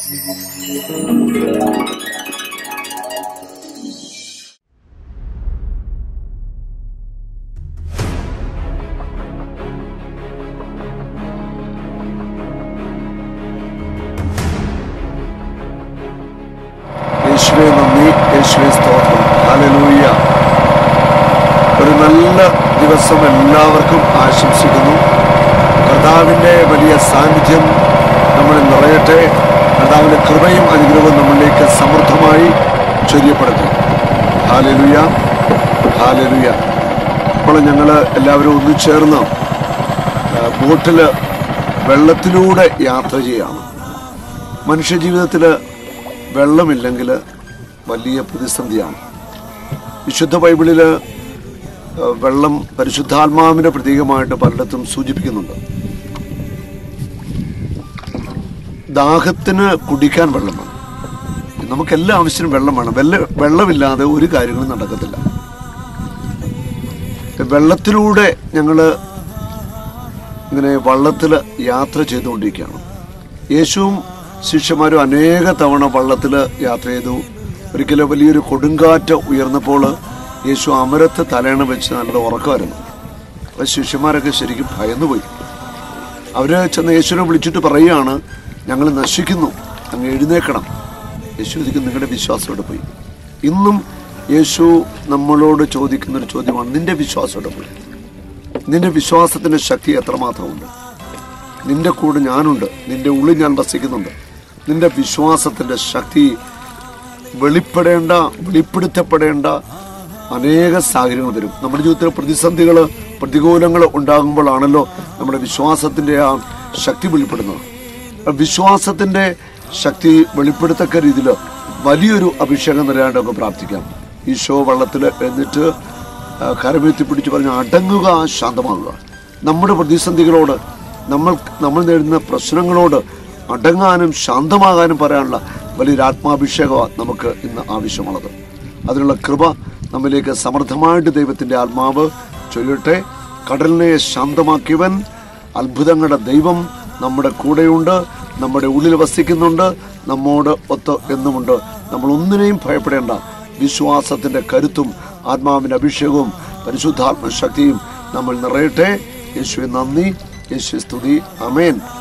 യേശുവെ നന്ദി യേശുവെ സ്തോത്രം ഹല്ലേലൂയ ഒരു നല്ല ദിവസം എല്ലാവർക്കും ആശംസിക്കുന്നു കർത്താവിൻ്റെ വലിയ സാന്നിധ്യം നമ്മളിൽ നിറയട്ടെ കർത്താവിൻ്റെ കൃപയും അനുഗ്രഹവും നമ്മളിലേക്ക് സമൃദ്ധമായി ചൊരിയപ്പെടട്ടെ ഹാലലുയ ഹാലലുയ ഇപ്പോൾ ഞങ്ങൾ എല്ലാവരും ഒന്ന് ചേർന്ന് ബോട്ടിൽ വെള്ളത്തിലൂടെ യാത്ര ചെയ്യാണ് മനുഷ്യജീവിതത്തിൽ വെള്ളമില്ലെങ്കിൽ വലിയ പ്രതിസന്ധിയാണ് വിശുദ്ധ ബൈബിളിൽ ഏഹ്, വെള്ളം പരിശുദ്ധാത്മാവിൻ്റെ പ്രതീകമായിട്ട് പലയിടത്തും സൂചിപ്പിക്കുന്നുണ്ട് ദാഹത്തിന് കുടിക്കാൻ വെള്ളം വേണം നമുക്ക് എല്ലാ ആവശ്യത്തിനും വെള്ളം വേണം വെള്ള വെള്ളമില്ലാതെ ഒരു കാര്യങ്ങളും നടക്കത്തില്ല വെള്ളത്തിലൂടെ ഞങ്ങൾ ഇങ്ങനെ വള്ളത്തിൽ യാത്ര ചെയ്തുകൊണ്ടിരിക്കുകയാണ് യേശുവും ശിഷ്യന്മാരും അനേക തവണ വള്ളത്തിൽ യാത്ര ചെയ്തു ഒരിക്കലും വലിയൊരു കൊടുങ്കാറ്റ് ഉയർന്നപ്പോൾ യേശു അമരത്ത് തലേണ വെച്ച് നല്ല ഉറക്കമായിരുന്നു അപ്പോൾ ശിഷ്യന്മാരൊക്കെ ശരിക്കും ഭയന്നുപോയി അവർ ചെന്ന് യേശുവിനെ വിളിച്ചിട്ട് പറയുകയാണ് ഞങ്ങൾ നശിക്കുന്നു അങ്ങ് എഴുന്നേക്കണം യേശു ചോദിക്കും നിങ്ങളുടെ വിശ്വാസം എവിടെ പോയി ഇന്നും യേശു നമ്മളോട് ചോദിക്കുന്നൊരു ചോദ്യമാണ് നിന്റെ വിശ്വാസം എവിടെ പോയി നിന്റെ വിശ്വാസത്തിന്റെ ശക്തി എത്രമാത്രമുണ്ട് നിന്റെ കൂടെ ഞാനുണ്ട് നിന്റെ ഉള്ളിൽ ഞാൻ വസിക്കുന്നുണ്ട് നിന്റെ വിശ്വാസത്തിന്റെ ശക്തി വെളിപ്പെടേണ്ട വെളിപ്പെടുത്തപ്പെടേണ്ട അനേക സാഹചര്യങ്ങൾ വരും നമ്മുടെ ജീവിതത്തിൽ പ്രതിസന്ധികൾ പ്രതികൂലങ്ങൾ ഉണ്ടാകുമ്പോഴാണല്ലോ നമ്മുടെ വിശ്വാസത്തിന്റെ ആ ശക്തി വെളിപ്പെടുന്നത് ആ വിശ്വാസത്തിന്റെ ശക്തി വെളിപ്പെടുത്തക്ക രീതിയിൽ വലിയൊരു അഭിഷേകം നിറയാണ്ടൊക്കെ പ്രാർത്ഥിക്കാം ഈശോ വള്ളത്തിൽ എന്നിട്ട് ആ, കരമെത്തി പിടിച്ച് പറഞ്ഞു അടങ്ങുക ശാന്തമാകുക നമ്മുടെ പ്രതിസന്ധികളോട് നമ്മൾ നമ്മൾ നേരിടുന്ന പ്രശ്നങ്ങളോട് അടങ്ങാനും ശാന്തമാകാനും പറയാനുള്ള വലിയൊരു ആത്മാഭിഷേകമാണ് നമുക്ക് ഇന്ന് ആവശ്യമുള്ളത് അതിനുള്ള കൃപ നമ്മിലേക്ക് സമൃദ്ധമായിട്ട് ദൈവത്തിൻ്റെ ആത്മാവ് ചൊല്ലട്ടെ കടലിനെ ശാന്തമാക്കിയവൻ അത്ഭുതങ്ങളുടെ ദൈവം നമ്മുടെ കൂടെയുണ്ട് നമ്മുടെ ഉള്ളിൽ വസിക്കുന്നുണ്ട് നമ്മോട് ഒത്ത് എന്നുമുണ്ട് നമ്മൾ ഒന്നിനെയും ഭയപ്പെടേണ്ട വിശ്വാസത്തിന്റെ കരുത്തും ആത്മാവിന്റെ അഭിഷേകവും പരിശുദ്ധാത്മ ശക്തിയും നമ്മൾ നിറയട്ടെ യേശുവെ നന്ദി യേശു സ്തുതി അമേൻ